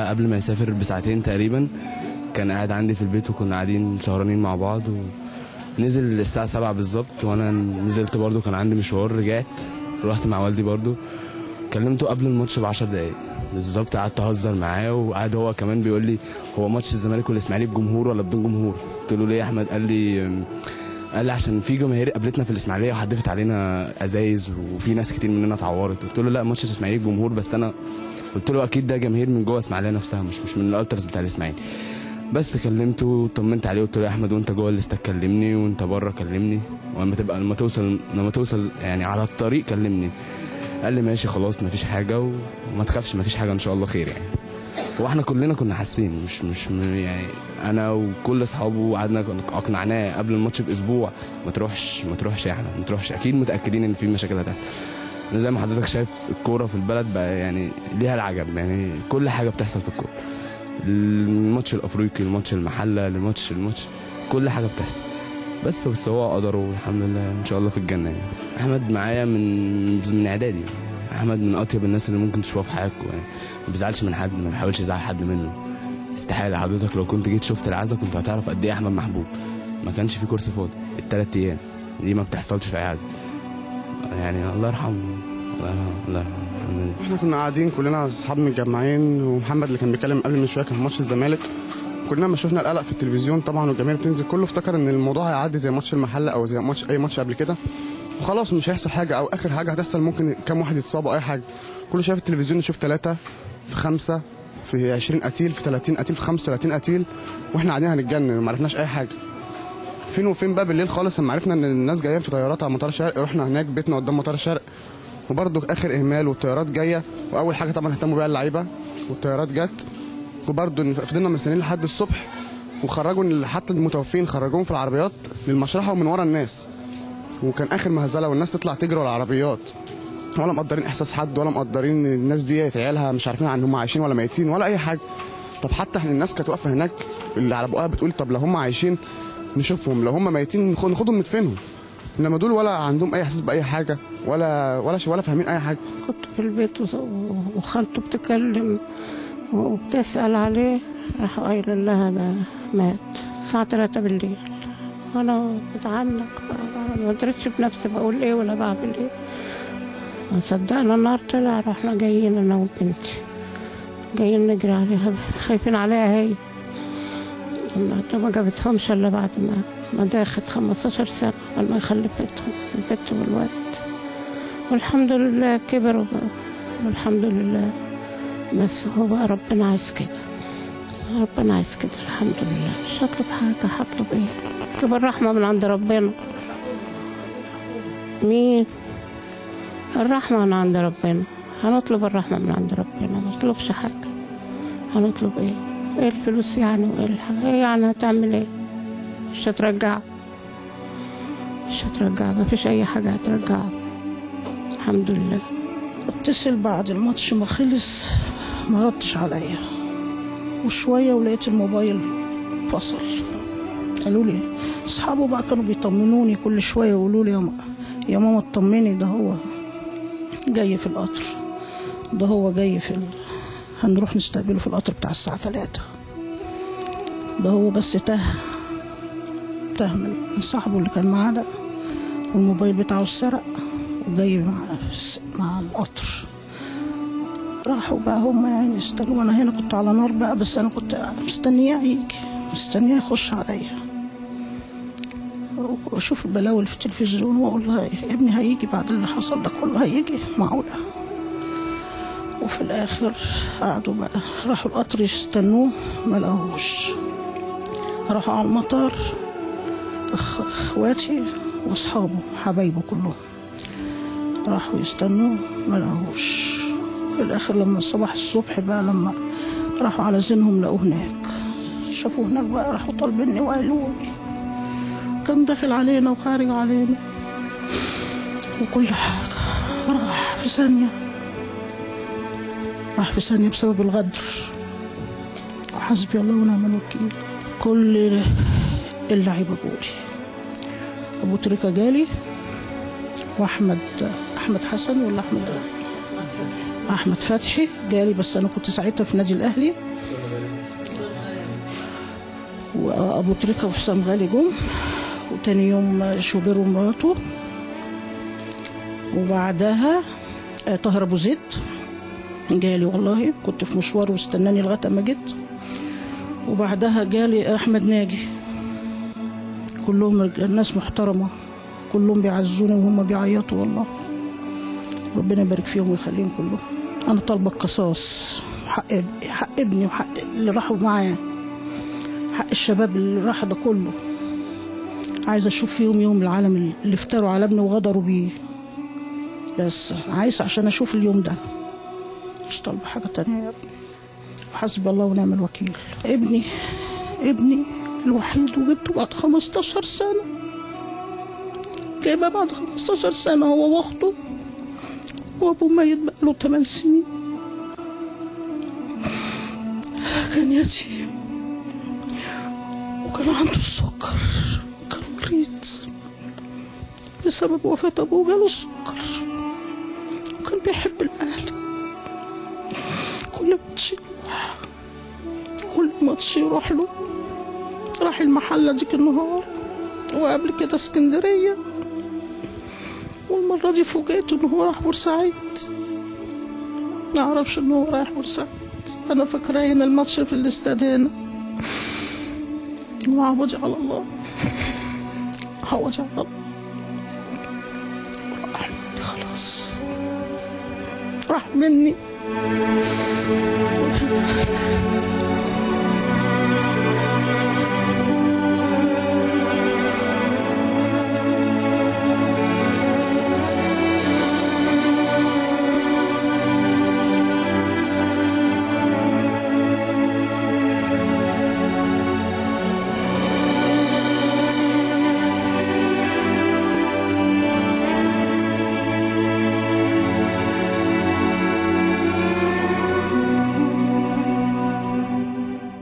قبل ما يسافر بساعتين تقريبا كان قاعد عندي في البيت وكنا قاعدين سهرانين مع بعض ونزل الساعة سبعة بالظبط وأنا نزلت برضو كان عندي مشوار رجعت رحت مع والدي برضو كلمته قبل الماتش ب 10 دقايق بالظبط قعدت اهزر معاه وقعد هو كمان بيقول لي هو ماتش الزمالك والاسماعيلي بجمهور ولا بدون جمهور قلت له ليه يا احمد قال لي قال لي عشان في جماهير قابلتنا في الاسماعيليه وحدفت علينا ازايز وفي ناس كتير مننا اتعورت قلت له لا ماتش الاسماعيلي بجمهور بس انا قلت له اكيد ده جماهير من جوه اسماعيليه نفسها مش مش من الالترز بتاع الاسماعيلي بس كلمته وطمنت عليه قلت له يا احمد وانت جوه الاستاد كلمني وانت بره كلمني ولما تبقى لما توصل لما توصل يعني على الطريق كلمني قال لي ماشي خلاص مفيش حاجه وما تخافش مفيش حاجه ان شاء الله خير يعني هو احنا كلنا كنا حاسين مش مش م- يعني انا وكل اصحابه قعدنا اقنعناه قبل الماتش باسبوع ما تروحش ما تروحش يا احمد ما تروحش اكيد متاكدين ان في مشاكل هتحصل أنا زي ما حضرتك شايف الكوره في البلد بقى يعني ليها العجب يعني كل حاجه بتحصل في الكوره الماتش الافريقي الماتش المحله الماتش الماتش كل حاجه بتحصل بس بس هو قدره الحمد لله ان شاء الله في الجنه يعني احمد معايا من من اعدادي احمد من اطيب الناس اللي ممكن تشوفها في حياتكم يعني ما بيزعلش من حد ما بيحاولش يزعل حد منه استحاله حضرتك لو كنت جيت شفت العزا كنت هتعرف قد ايه احمد محبوب ما كانش في كرسي فاضي الثلاث ايام دي ما بتحصلش في اي عزا يعني الله يرحمه الله يرحمه الله يرحمه الحمد لله احنا كنا قاعدين كلنا اصحاب متجمعين ومحمد اللي كان بيتكلم قبل من شويه كان في ماتش الزمالك كلنا ما شفنا القلق في التلفزيون طبعا والجماهير بتنزل كله افتكر ان الموضوع هيعدي زي ماتش المحله او زي ماتش اي ماتش قبل كده وخلاص مش هيحصل حاجه او اخر حاجه هتحصل ممكن كام واحد يتصاب او اي حاجه كله شايف التلفزيون يشوف ثلاثه في خمسه في 20 قتيل في 30 قتيل في 35 قتيل واحنا قاعدين هنتجنن وما عرفناش اي حاجه فين وفين بقى بالليل خالص لما عرفنا ان الناس جايه في طيارات على مطار شرق رحنا هناك بيتنا قدام مطار شرق وبرضه اخر اهمال والطيارات جايه واول حاجه طبعا اهتموا بيها اللعيبه والطيارات جت وبرضه فضلنا مستنيين لحد الصبح وخرجوا ال- حتى المتوفين خرجوهم في العربيات للمشرحه ومن ورا الناس وكان اخر مهزله والناس تطلع تجري ورا العربيات ولا مقدرين احساس حد ولا مقدرين الناس دي عيالها مش عارفين عن هم عايشين ولا ميتين ولا اي حاجه طب حتى احنا الناس كانت واقفه هناك اللي على بقها بتقول طب لو هم عايشين نشوفهم لو هم ميتين ناخد- ناخدهم ندفنهم انما دول ولا عندهم اي احساس باي حاجه ولا ولا ش- ولا فاهمين اي حاجه كنت في البيت وص- وخالته بتكلم وبتسأل عليه راح قايل لها ده مات الساعة 3 بالليل أنا بتعنق ما درتش بنفسي بقول إيه ولا بعمل إيه ما صدقنا النهار طلع رحنا جايين أنا وبنتي جايين نجري عليها خايفين عليها هي النهارده ما جابتهمش إلا بعد ما ما داخت 15 سنة لما خلفتهم البت والواد والحمد لله كبروا بقى والحمد لله بس هو بقى ربنا عايز كده ربنا عايز كده الحمد لله مش هطلب حاجة هطلب ايه اطلب الرحمة من عند ربنا مين الرحمة من عند ربنا هنطلب الرحمة من عند ربنا ما نطلبش حاجة هنطلب ايه ايه الفلوس يعني وايه الحاجة ايه يعني هتعمل ايه مش هترجع مش هترجع ما فيش اي حاجة هترجع الحمد لله اتصل بعد الماتش ما خلص ما ردش عليا وشوية ولقيت الموبايل فصل قالوا لي اصحابه بقى كانوا بيطمنوني كل شوية يقولوا لي يا ماما يا ماما اطمني ده هو جاي في القطر ده هو جاي في ال... هنروح نستقبله في القطر بتاع الساعة ثلاثة ده هو بس تاه تاه من من صاحبه اللي كان معاه ده والموبايل بتاعه اتسرق وجاي مع مع القطر راحوا بقى هم يعني استنوا انا هنا كنت على نار بقى بس انا كنت مستنياه يجي مستنياه يخش عليا واشوف البلاوي اللي في التلفزيون واقول لها يا ابني هيجي بعد اللي حصل ده كله هيجي معقوله وفي الاخر قعدوا بقى راحوا القطر يستنوه ما لقوهوش راحوا على المطار أخ- اخواتي واصحابه حبايبه كلهم راحوا يستنوه ما لقوهوش في الاخر لما صباح الصبح بقى لما راحوا على زينهم لقوه هناك شافوه هناك بقى راحوا طالبيني وقالوا لي كان داخل علينا وخارج علينا وكل حاجة راح في ثانية راح في ثانية بسبب الغدر وحسبي الله ونعم الوكيل كل اللعيبة جولي أبو تريكة جالي وأحمد أحمد حسن ولا أحمد احمد فتحي جالي بس انا كنت ساعتها في نادي الاهلي وابو تريكه وحسام غالي جم وتاني يوم شوبير ومراته وبعدها آه، طاهر ابو زيد جالي والله كنت في مشوار واستناني لغايه اما جيت وبعدها جالي احمد ناجي كلهم رج- ناس محترمه كلهم بيعزوني وهم بيعيطوا والله ربنا يبارك فيهم ويخليهم كلهم انا طالبه القصاص حق اب- حق ابني وحق اللي راحوا معاه حق الشباب اللي راح ده كله عايزه اشوف فيهم يوم العالم اللي افتروا على ابني وغدروا بيه بس عايزه عشان اشوف اليوم ده مش طالبه حاجه تانية يا ابني وحسبي الله ونعم الوكيل ابني ابني الوحيد وجبته بعد 15 سنه جايبه بعد 15 سنه هو واخته وابوه ميت بقاله 8 سنين كان يتيم وكان عنده السكر كان مريض بسبب وفاة أبوه جاله السكر وكان بيحب الأهل كل ماتش يروح كل ماتش يروح له راح المحلة ديك النهار وقبل كده اسكندرية والمرة دي فوجئت إن هو راح بورسعيد ما أعرفش إن هو رايح بورسعيد أنا فاكرة هنا الماتش في الاستاد هنا وعوضي على الله عوضي على الله راح مني خلاص راح مني